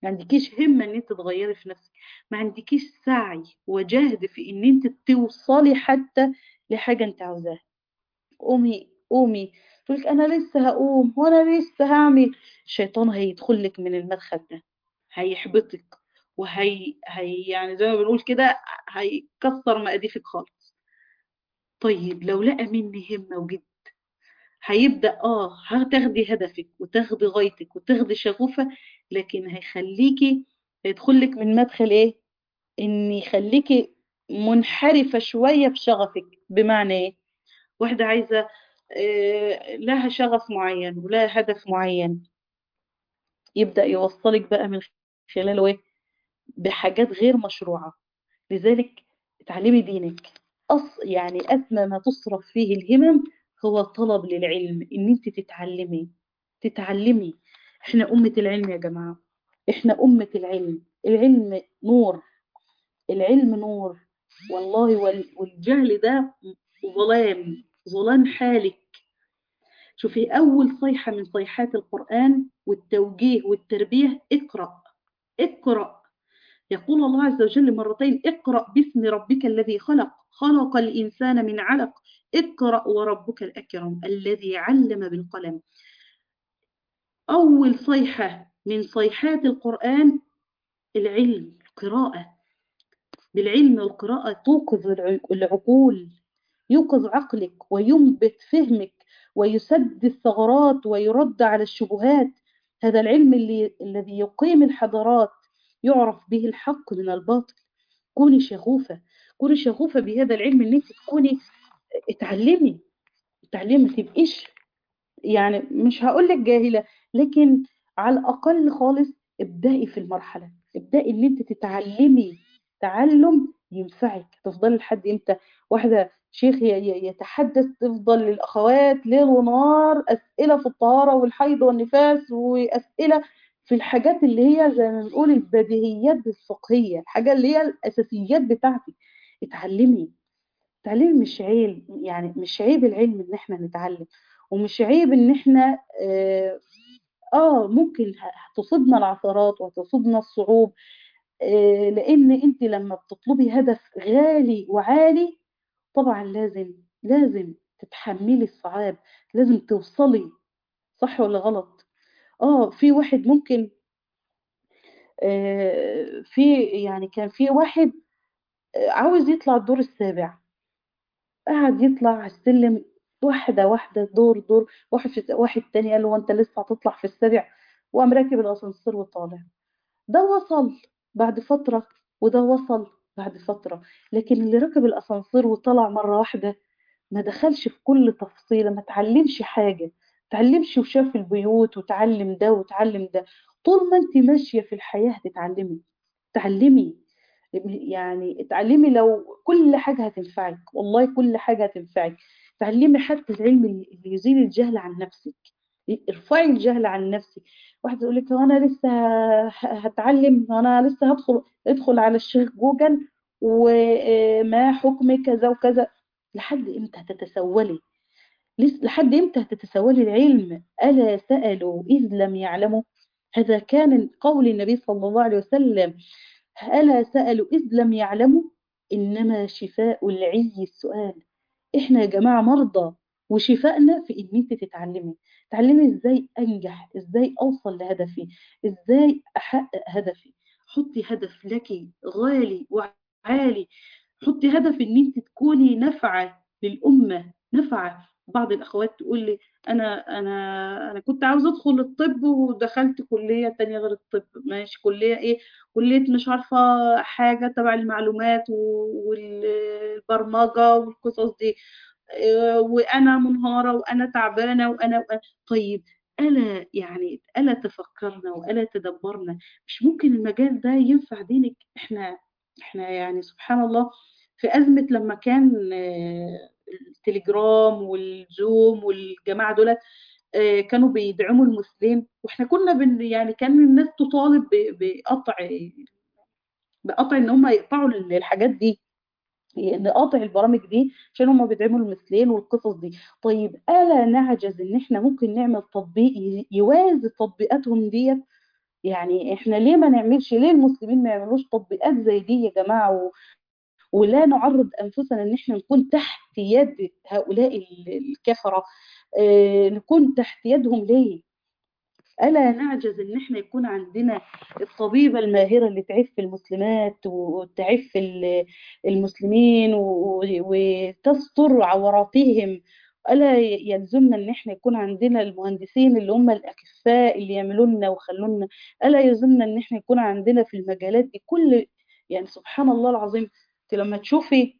Speaker 1: ما عندكيش همة ان انت تغيري في نفسك ما عندكيش سعي وجهد في ان انت توصلي حتى لحاجة انت عاوزاها قومي قومي تقول لك انا لسه هقوم وانا لسه هعمل الشيطان هيدخل لك من المدخل ده هيحبطك وهي هي يعني زي ما بنقول كده هيكسر مقاديفك خالص طيب لو لقى مني همة وجد هيبدأ اه هتاخدي هدفك وتاخدي غايتك وتاخدي شغوفة لكن هيخليكي هيدخلك من مدخل ايه ان يخليكي منحرفة شوية في شغفك بمعنى ايه واحدة عايزة آه، لها شغف معين ولها هدف معين يبدأ يوصلك بقى من خلاله ايه بحاجات غير مشروعة لذلك اتعلمي دينك أص يعني أسمى ما تصرف فيه الهمم هو الطلب للعلم إن أنت تتعلمي تتعلمي إحنا أمة العلم يا جماعة إحنا أمة العلم العلم نور العلم نور والله وال- والجهل ده ظلام ظلام حالك شوفي أول صيحة من صيحات القرآن والتوجيه والتربية اقرأ اقرأ يقول الله عز وجل مرتين اقرأ باسم ربك الذي خلق خلق الإنسان من علق اقرأ وربك الأكرم الذي علم بالقلم أول صيحة من صيحات القرآن العلم القراءة بالعلم والقراءة توقظ الع- العقول يوقظ عقلك وينبت فهمك ويسد الثغرات ويرد على الشبهات هذا العلم اللي الذي يقيم الحضارات يعرف به الحق من الباطل كوني شغوفة كوني شغوفة بهذا العلم ان انت تكوني اتعلمي اتعلمي ما تبقيش يعني مش هقول لك جاهلة لكن على الأقل خالص ابدأي في المرحلة ابدأي ان انت تتعلمي تعلم ينفعك تفضلي لحد امتى واحدة شيخ ي- ي- يتحدث تفضل للأخوات ليل ونهار أسئلة في الطهارة والحيض والنفاس وأسئلة في الحاجات اللي هي زي ما بنقول البديهيات الفقهية الحاجة اللي هي الأساسيات بتاعتك اتعلمي التعليم مش عيب يعني مش عيب العلم ان احنا نتعلم ومش عيب ان احنا اه آه، ممكن ه- هتصيبنا العثرات وهتصيبنا الصعوب آه لان انت لما بتطلبي هدف غالي وعالي طبعا لازم لازم تتحملي الصعاب لازم توصلي صح ولا غلط اه في واحد ممكن آه في يعني كان في واحد آه، عاوز يطلع الدور السابع قعد يطلع على السلم واحدة واحدة دور دور واحد في واحد تاني قال له انت لسه هتطلع في السابع وقام راكب الاسانسير وطالع ده وصل بعد فترة وده وصل بعد فترة لكن اللي ركب الاسانسير وطلع مرة واحدة ما دخلش في كل تفصيلة ما تعلمش حاجة تعلمش وشاف البيوت وتعلم ده وتعلم ده طول ما انت ماشية في الحياة هتتعلمي تعلمي يعني اتعلمي لو كل حاجة هتنفعك والله كل حاجة هتنفعك تعلمي حتى العلم اللي يزيل الجهل عن نفسك ارفعي الجهل عن نفسك واحد يقول لك انا لسه ه- هتعلم انا لسه هدخل ادخل على الشيخ جوجل وما حكم كذا وكذا لحد امتى هتتسولي لس- لحد امتى هتتسولي العلم ألا سألوا إذ لم يعلموا هذا كان قول النبي صلى الله عليه وسلم ألا سألوا إذ لم يعلموا إنما شفاء العي السؤال إحنا يا جماعة مرضى وشفائنا في إن أنت تتعلمي تعلمي إزاي أنجح إزاي أوصل لهدفي إزاي أحقق هدفي حطي هدف لك غالي وعالي حطي هدف إن أنت تكوني نافعة للأمة نافعة بعض الأخوات تقول لي أنا أنا أنا كنت عاوزة أدخل الطب ودخلت كلية تانية غير الطب ماشي كلية إيه كلية مش عارفة حاجة تبع المعلومات والبرمجة والقصص دي آه، وأنا منهارة وأنا تعبانة وأنا وأنا طيب ألا يعني ألا تفكرنا وألا تدبرنا مش ممكن المجال ده ينفع دينك إحنا إحنا يعني سبحان الله في أزمة لما كان آه، التليجرام والزوم والجماعة دول آه، كانوا بيدعموا المسلمين واحنا كنا بن يعني كان الناس تطالب ب- بقطع بقطع ان هم يقطعوا الحاجات دي نقاطع البرامج دي عشان هم بيدعموا المثلين والقصص دي طيب ألا نعجز ان احنا ممكن نعمل تطبيق ي- يوازي تطبيقاتهم ديت يعني احنا ليه ما نعملش ليه المسلمين ما يعملوش تطبيقات زي دي يا جماعة و... ولا نعرض أنفسنا إن احنا نكون تحت يد هؤلاء ال- الكفرة اه نكون تحت يدهم ليه ألا نعجز إن إحنا يكون عندنا الطبيبة الماهرة اللي تعف المسلمات وتعف ال- المسلمين و- وتستر عوراتهم ألا يلزمنا إن إحنا يكون عندنا المهندسين اللي هم الأكفاء اللي يعملوا لنا ويخلوا لنا ألا يلزمنا إن إحنا يكون عندنا في المجالات دي كل يعني سبحان الله العظيم أنت لما تشوفي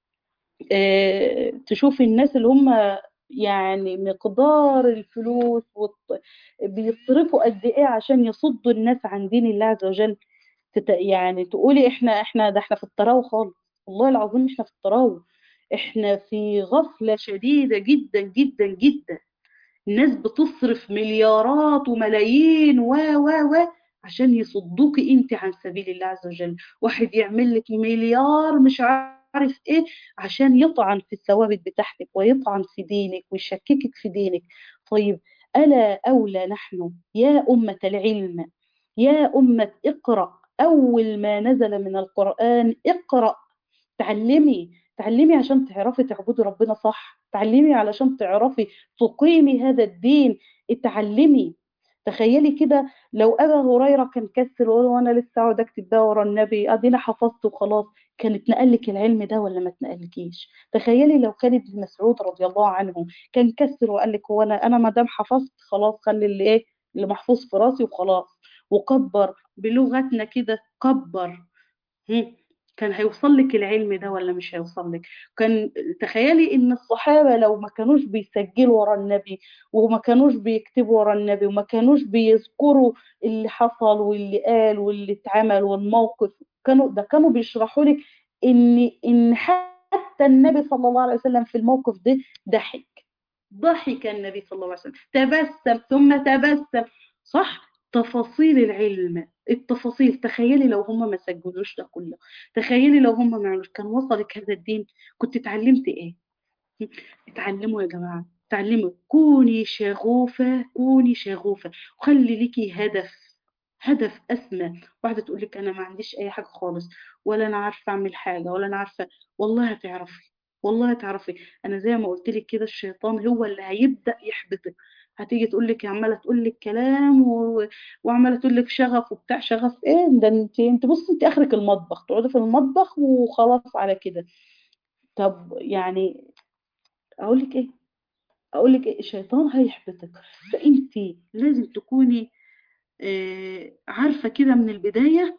Speaker 1: آه، تشوفي الناس اللي هم يعني مقدار الفلوس والط... بيصرفوا قد ايه عشان يصدوا الناس عن دين الله عز وجل تت... يعني تقولي احنا احنا ده احنا في الطراوة خالص والله العظيم احنا في الطراوة احنا في غفلة شديدة جدا جدا جدا الناس بتصرف مليارات وملايين و و و عشان يصدوك انت عن سبيل الله عز وجل واحد يعمل لك مليار مش عارف ايه عشان يطعن في الثوابت بتاعتك ويطعن في دينك ويشككك في دينك طيب ألا أولى نحن يا أمة العلم يا أمة اقرأ أول ما نزل من القرآن اقرأ تعلمي تعلمي عشان تعرفي تعبدي ربنا صح تعلمي علشان تعرفي تقيمي هذا الدين اتعلمي تخيلي كده لو أبا هريرة كان كسر وقال وانا لسه اقعد اكتب بقى ورا النبي ادينا حفظت وخلاص كان اتنقلك العلم ده ولا ما اتنقلكيش تخيلي لو كان ابن مسعود رضي الله عنه كان كسر وقال لك هو انا انا ما دام حفظت خلاص خلي اللي ايه اللي محفوظ في راسي وخلاص وكبر بلغتنا كده كبر هم. كان هيوصل لك العلم ده ولا مش هيوصل لك كان تخيلي ان الصحابة لو ما كانوش بيسجلوا ورا النبي وما كانوش بيكتبوا ورا النبي وما كانوش بيذكروا اللي حصل واللي قال واللي اتعمل والموقف كانوا ده كانوا بيشرحوا لك ان ان حتى النبي صلى الله عليه وسلم في الموقف ده ضحك ضحك النبي صلى الله عليه وسلم تبسم ثم تبسم صح تفاصيل العلم التفاصيل تخيلي لو هم ما سجلوش ده كله تخيلي لو هم ما عملوش كان وصلك هذا الدين كنت اتعلمت ايه اتعلموا يا جماعة اتعلموا كوني شغوفة كوني شغوفة وخلي ليكي هدف هدف أسمى واحدة تقول لك أنا ما عنديش أي حاجة خالص ولا أنا عارفة أعمل حاجة ولا أنا عارفة والله هتعرفي والله هتعرفي أنا زي ما قلت لك كده الشيطان هو اللي هيبدأ يحبطك هتيجي تقول لك عمالة تقول لك كلام و... وعمالة تقول لك شغف وبتاع شغف ايه ده انت انت بصي انت اخرك المطبخ تقعدي في المطبخ وخلاص على كده طب يعني اقول لك ايه اقول لك ايه الشيطان هيحبطك فانت لازم تكوني آه، عارفة كده من البداية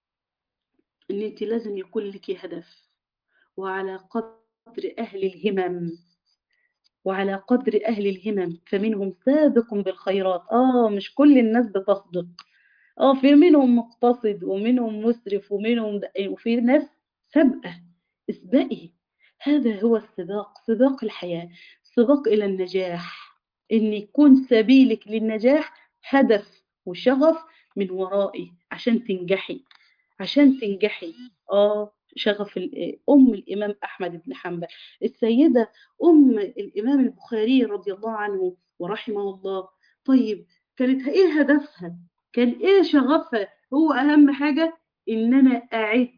Speaker 1: ان انت لازم يكون لك هدف وعلى قدر اهل الهمم وعلى قدر اهل الهمم فمنهم سابق بالخيرات اه مش كل الناس بتصدق اه في منهم مقتصد ومنهم مسرف ومنهم د- وفي ناس سابقة اسبقي هذا هو السباق سباق الحياة سباق إلى النجاح إن يكون سبيلك للنجاح هدف وشغف من ورائي عشان تنجحي عشان تنجحي اه شغف ال- أم الإمام أحمد بن حنبل السيدة أم الإمام البخاري رضي الله عنه ورحمه الله طيب كانت إيه هدفها كان إيه شغفها هو أهم حاجة إن أنا أعد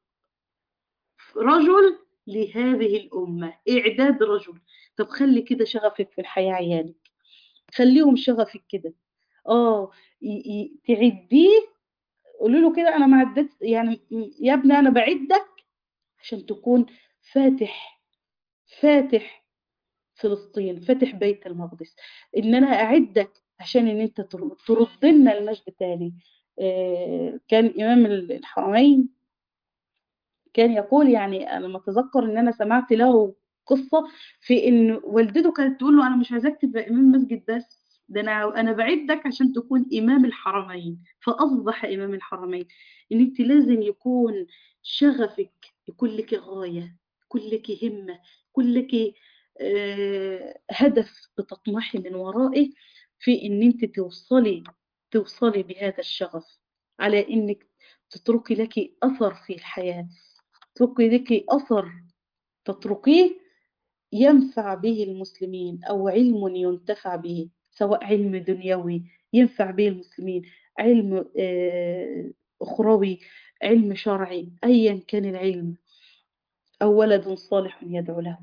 Speaker 1: رجل لهذه الأمة إعداد رجل طب خلي كده شغفك في الحياة عيالك خليهم شغفك كده اه ي- ي- تعديه قولوا له كده انا ما عدت يعني م- يا ابني انا بعدك عشان تكون فاتح فاتح فلسطين فاتح بيت المقدس ان انا اعدك عشان ان انت تر- ترد لنا المجد تاني آه، كان امام الحرمين كان يقول يعني انا متذكر ان انا سمعت له قصه في ان والدته كانت تقول له انا مش عايزاك تبقى امام مسجد بس ده انا انا بعدك عشان تكون امام الحرمين فاصبح امام الحرمين ان انت لازم يكون شغفك يكون لك غايه يكون لك همه يكون لك آه، هدف بتطمحي من ورائه في ان انت توصلي توصلي بهذا الشغف على انك تتركي لك اثر في الحياه تتركي لك أثر تتركيه ينفع به المسلمين أو علم ينتفع به سواء علم دنيوي ينفع به المسلمين علم آه، أخروي علم شرعي أيا كان العلم أو ولد صالح يدعو له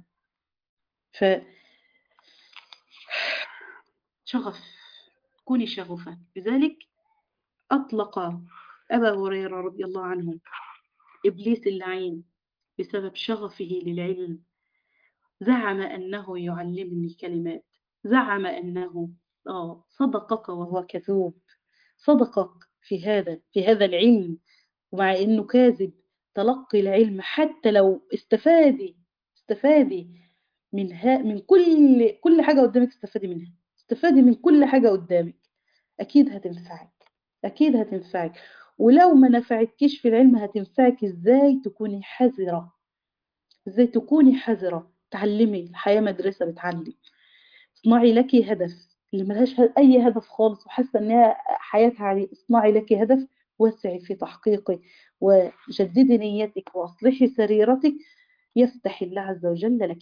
Speaker 1: فشغف كوني شغفا لذلك أطلق أبا هريرة رضي الله عنه إبليس اللعين بسبب شغفه للعلم زعم أنه يعلمني كلمات زعم أنه آه صدقك وهو كذوب صدقك في هذا في هذا العلم ومع أنه كاذب تلقي العلم حتى لو استفادي استفادي من ها من كل كل حاجة قدامك استفادي منها استفادي من كل حاجة قدامك أكيد هتنفعك أكيد هتنفعك ولو ما نفعتكيش في العلم هتنفعك إزاي تكوني حذرة إزاي تكوني حذرة تعلمي الحياة مدرسة بتعلم اصنعي لك هدف اللي ملهاش أي هدف خالص وحاسة إنها حياتها عليه اصنعي لك هدف وسعي في تحقيقه وجددي نيتك وأصلحي سريرتك يفتح الله عز وجل لك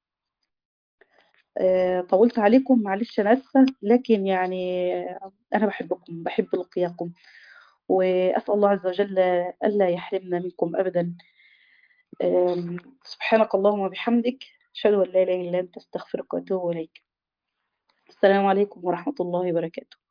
Speaker 1: آه، طولت عليكم معلش أنا آسفة لكن يعني أنا بحبكم بحب لقياكم وأسأل الله عز وجل ألا يحرمنا منكم أبدا آم، سبحانك اللهم وبحمدك أشهد أن لا إله إلا أنت أستغفرك وأتوب إليك السلام عليكم ورحمة الله وبركاته